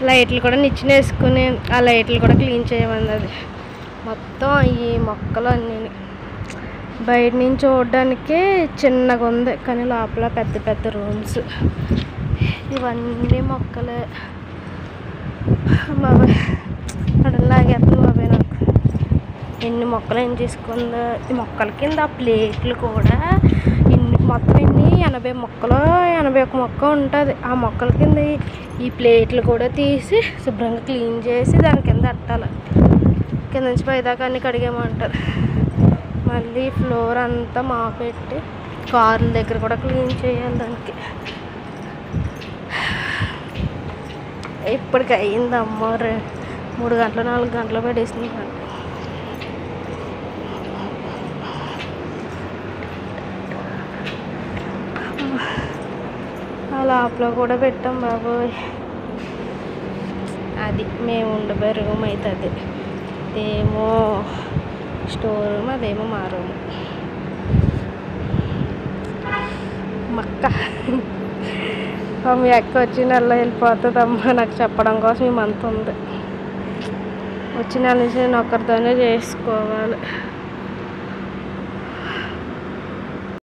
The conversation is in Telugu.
లైట్లు కూడా నిచ్చిన వేసుకుని ఆ లైట్లు కూడా క్లీన్ చేయమన్నది మొత్తం ఈ మొక్కలు అన్నీ బయట నుంచి చూడడానికి చిన్నగా ఉంది కానీ లోపల పెద్ద పెద్ద రూమ్స్ ఇవన్నీ మొక్కలే బాబాయ్ అడలాగేస్తుంది బాబాయ్ నాకు ఎన్ని మొక్కలు ఏం చేసుకుందో ఈ మొక్కల కింద ఆ ప్లేట్లు కూడా ఇన్ని మొత్తం ఇన్ని ఎనభై మొక్కలు ఎనభై ఒక మొక్క ఉంటుంది ఆ మొక్కల కింద ఈ- ఈ ప్లేట్లు కూడా తీసి శుభ్రంగా క్లీన్ చేసి దాని కింద అట్టాలి కింద నుంచి పైదాకా అన్ని కడిగేమంటారు మళ్ళీ ఫ్లోర్ అంతా మాపెట్టి కార్ల దగ్గర కూడా క్లీన్ చేయాలి దానికి ఇప్పటికి అయింది అమ్మ రే మూడు గంటలు నాలుగు గంటలు పడేసింది నాకు. ఆ లోపల కూడా పెట్టాం బాబోయ్ అది మేము ఉండిపోయే రూమ్ అయితే అది ఇదేమో స్టోర్ రూమ్ అదేమో మా రూమ్ మక్క ఆ మీ అక్క వచ్చి నెల వెళ్ళిపోతుంది అమ్మ నాకు చెప్పడం కోసం ఈ మంత్ ఉంది వచ్చిన నెల నుంచి నేను ఒక్కరితోనే చేసుకోవాలి